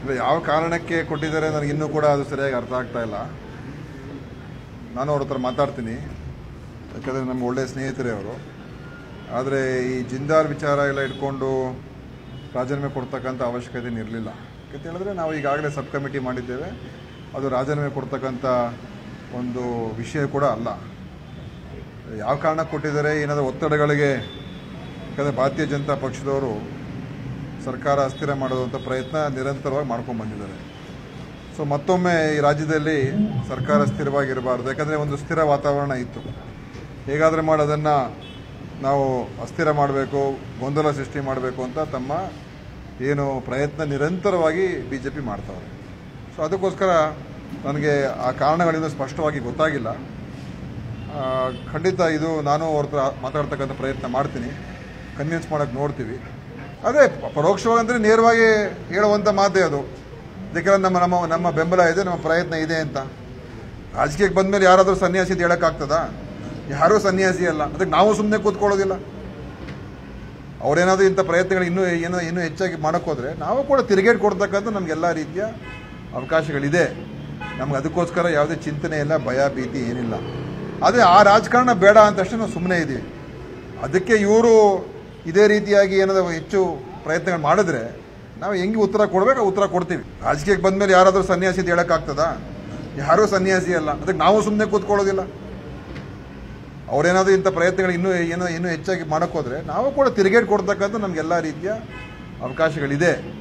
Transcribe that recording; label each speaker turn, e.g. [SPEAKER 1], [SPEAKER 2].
[SPEAKER 1] ಇಲ್ಲ ಯಾವ ಕಾರಣಕ್ಕೆ ಕೊಟ್ಟಿದ್ದಾರೆ ನನಗೆ ಇನ್ನೂ ಕೂಡ ಅದು ಸರಿಯಾಗಿ ಅರ್ಥ ಆಗ್ತಾ ಇಲ್ಲ ನಾನು ಅವ್ರ ಹತ್ರ ಮಾತಾಡ್ತೀನಿ ಯಾಕಂದರೆ ನಮ್ಗೆ ಒಳ್ಳೆಯ ಸ್ನೇಹಿತರೇ ಅವರು ಆದರೆ ಈ ಜಿಂದಾಲ್ ವಿಚಾರ ಎಲ್ಲ ಇಟ್ಕೊಂಡು ರಾಜೀನಾಮೆ ಕೊಡ್ತಕ್ಕಂಥ ಅವಶ್ಯಕತೆ ಇರಲಿಲ್ಲ ಯಾಕಂತ ಹೇಳಿದ್ರೆ ನಾವು ಈಗಾಗಲೇ ಸಬ್ ಕಮಿಟಿ ಮಾಡಿದ್ದೇವೆ ಅದು ರಾಜೀನಾಮೆ ಕೊಡ್ತಕ್ಕಂಥ ಒಂದು ವಿಷಯ ಕೂಡ ಅಲ್ಲ ಯಾವ ಕಾರಣಕ್ಕೆ ಕೊಟ್ಟಿದ್ದಾರೆ ಏನಾದರೂ ಒತ್ತಡಗಳಿಗೆ ಯಾಕಂದರೆ ಭಾರತೀಯ ಜನತಾ ಪಕ್ಷದವರು ಸರ್ಕಾರ ಅಸ್ಥಿರ ಮಾಡುವಂಥ ಪ್ರಯತ್ನ ನಿರಂತರವಾಗಿ ಮಾಡ್ಕೊಂಡು ಬಂದಿದ್ದಾರೆ ಸೊ ಮತ್ತೊಮ್ಮೆ ಈ ರಾಜ್ಯದಲ್ಲಿ ಸರ್ಕಾರ ಸ್ಥಿರವಾಗಿರಬಾರ್ದು ಯಾಕಂದರೆ ಒಂದು ಸ್ಥಿರ ವಾತಾವರಣ ಇತ್ತು ಹೇಗಾದರೂ ಮಾಡಿ ಅದನ್ನು ನಾವು ಅಸ್ಥಿರ ಮಾಡಬೇಕು ಗೊಂದಲ ಸೃಷ್ಟಿ ಮಾಡಬೇಕು ಅಂತ ತಮ್ಮ ಏನು ಪ್ರಯತ್ನ ನಿರಂತರವಾಗಿ ಬಿ ಜೆ ಪಿ ಮಾಡ್ತಾವ್ರೆ ಸೊ ಅದಕ್ಕೋಸ್ಕರ ನನಗೆ ಆ ಕಾರಣಗಳಿಂದ ಸ್ಪಷ್ಟವಾಗಿ ಗೊತ್ತಾಗಿಲ್ಲ ಆ, ಖಂಡಿತ ಇದು ನಾನು ಅವ್ರ ಹತ್ರ ಮಾತಾಡ್ತಕ್ಕಂಥ ಪ್ರಯತ್ನ ಮಾಡ್ತೀನಿ ಕನ್ವಿನ್ಸ್ ಮಾಡೋಕ್ಕೆ ನೋಡ್ತೀವಿ ಅದೇ ಪರೋಕ್ಷವಾಗಿ ಅಂದರೆ ನೇರವಾಗಿ ಹೇಳುವಂಥ ಮಾತೇ ಅದು ಯಾಕಂದ್ರೆ ನಮ್ಮ ನಮ್ಮ ನಮ್ಮ ಬೆಂಬಲ ಇದೆ ನಮ್ಮ ಪ್ರಯತ್ನ ಇದೆ ಅಂತ ರಾಜಕೀಯಕ್ಕೆ ಬಂದಮೇಲೆ ಯಾರಾದರೂ ಸನ್ಯಾಸಿ ಅಂತ ಹೇಳೋಕ್ಕಾಗ್ತದಾ ಯಾರೂ ಸನ್ಯಾಸಿ ಅಲ್ಲ ಅದಕ್ಕೆ ನಾವು ಸುಮ್ಮನೆ ಕೂತ್ಕೊಳ್ಳೋದಿಲ್ಲ ಅವರೇನಾದರೂ ಇಂಥ ಪ್ರಯತ್ನಗಳು ಇನ್ನೂ ಏನೋ ಇನ್ನೂ ಹೆಚ್ಚಾಗಿ ಮಾಡೋಕ್ಕೋದ್ರೆ ನಾವು ಕೂಡ ತಿರುಗೇಟ್ ಕೊಡ್ತಕ್ಕಂಥ ನಮಗೆಲ್ಲ ರೀತಿಯ ಅವಕಾಶಗಳಿದೆ ನಮ್ಗೆ ಅದಕ್ಕೋಸ್ಕರ ಯಾವುದೇ ಚಿಂತನೆ ಇಲ್ಲ ಭಯ ಭೀತಿ ಏನಿಲ್ಲ ಆದರೆ ಆ ರಾಜಕಾರಣ ಬೇಡ ಅಂತಷ್ಟೇ ನಾವು ಸುಮ್ಮನೆ ಇದ್ದೀವಿ ಅದಕ್ಕೆ ಇವರು ಇದೇ ರೀತಿಯಾಗಿ ಏನಾದರೂ ಹೆಚ್ಚು ಪ್ರಯತ್ನಗಳು ಮಾಡಿದ್ರೆ ನಾವು ಹೆಂಗೆ ಉತ್ತರ ಕೊಡಬೇಕು ಉತ್ತರ ಕೊಡ್ತೀವಿ ರಾಜಕೀಯಕ್ಕೆ ಬಂದಮೇಲೆ ಯಾರಾದರೂ ಸನ್ಯಾಸಿ ಅಂತ ಹೇಳೋಕ್ಕಾಗ್ತದಾ ಯಾರೂ ಸನ್ಯಾಸಿ ಅಲ್ಲ ಅದಕ್ಕೆ ನಾವು ಸುಮ್ಮನೆ ಕೂತ್ಕೊಳ್ಳೋದಿಲ್ಲ ಅವರೇನಾದರೂ ಇಂಥ ಪ್ರಯತ್ನಗಳು ಇನ್ನೂ ಏನೋ ಇನ್ನೂ ಹೆಚ್ಚಾಗಿ ಮಾಡೋಕ್ಕೋದ್ರೆ ನಾವು ಕೂಡ ತಿರುಗೇಟ್ ಕೊಡ್ತಕ್ಕಂಥ ನಮಗೆಲ್ಲ ರೀತಿಯ ಅವಕಾಶಗಳಿದೆ